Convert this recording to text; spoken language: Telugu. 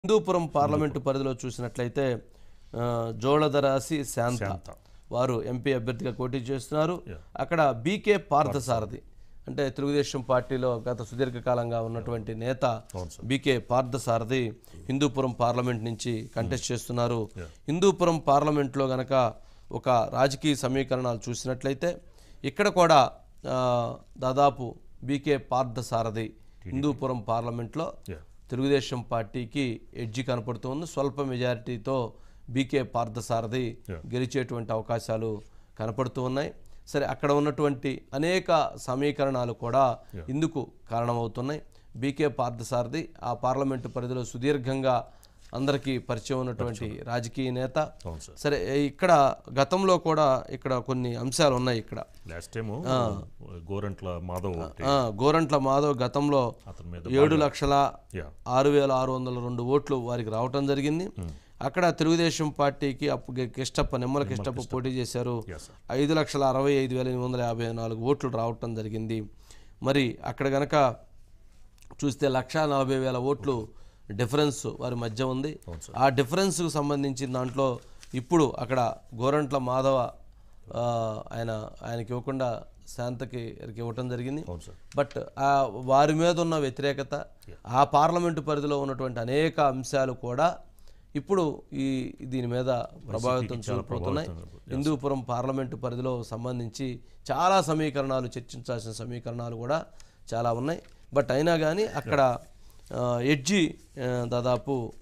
హిందూపురం పార్లమెంటు పరిధిలో చూసినట్లయితే ఆ, జోళదరాసి శాంత శాంత. వారు ఎంపీ అభ్యర్థిగా పోటీ చేస్తున్నారు అక్కడ బీకే పార్థసారథి అంటే తెలుగుదేశం పార్టీలో గత సుదీర్ఘకాలంగా ఉన్నటువంటి నేత అవును sir. BK Parthasarathi Hindupuram parliament నుంచి కంటెస్ట్ చేస్తున్నారు హిందూపురం పార్లమెంట్లో గనక ఒక రాజకీయ సమీకరణాలు చూసినట్లయితే ఇక్కడ కూడా ఆ, దాదాపు బీకే పార్థసారథి హిందూపురం పార్లమెంట్లో Yeah. తెలుగుదేశం పార్టీకి ఎడ్జి కనపడుతోంది స్వల్ప మెజారిటీతో బీకే పార్థసారథి గెలిచేటువంటి అవకాశాలు కనపడుతూ ఉన్నాయి సరే అక్కడ ఉన్నటువంటి అనేక సమీకరణాలు కూడా ఇందుకు కారణమవుతున్నాయి బీకే పార్థసారథి ఆ పార్లమెంటు పరిధిలో సుదీర్ఘంగా అందరికీ పరిచయం ఉన్నటువంటి రాజకీయ నేత అవును సార్ సరే ఇక్కడ గతంలో కూడా ఇక్కడ కొన్ని అంశాలు ఉన్నాయి ఇక్కడ లాస్ట్ టైము గోరంట్ల మాధవ్ ఒకటి ఆ, గోరంట్ల మాధవ్ గతంలో అతని మీద ఏడు లక్షల యా ఆరు వేల ఆరు వందల రెండు ఓట్లు వారికి రావటం జరిగింది అక్కడ తెలుగుదేశం పార్టీకి అప్పుడు కిష్టప్ప నిమ్మల కిష్టప్ప పోటీ చేశారు Yes, sir. ఐదు లక్షల అరవై ఐదు వేల ఎనిమిది వందల యాభై నాలుగు ఓట్లు రావటం జరిగింది మరి అక్కడ గనక చూస్తే లక్ష నలభై వేల ఓట్లు డిఫరెన్స్ వారి మధ్య ఉంది ఆ డిఫరెన్స్కు సంబంధించిన దాంట్లో ఇప్పుడు అక్కడ గోరంట్ల మాధవ ఆ, ఆయన ఆయనకి ఇవ్వకుండా శాంతకి ఇవ్వటం జరిగింది అవును సార్ బట్ ఆ వారి మీద ఉన్న వ్యతిరేకత ఆ పార్లమెంటు పరిధిలో ఉన్నటువంటి అనేక అంశాలు కూడా ఇప్పుడు ఈ దీని మీద ప్రభావితం చూపబోతున్నాయి హిందూపురం పార్లమెంటు పరిధిలో సంబంధించి చాలా సమీకరణాలు చర్చించాల్సిన సమీకరణాలు కూడా చాలా ఉన్నాయి బట్ అయినా కానీ అక్కడ ఆ, ఎడ్జి ఆ, దాదాపు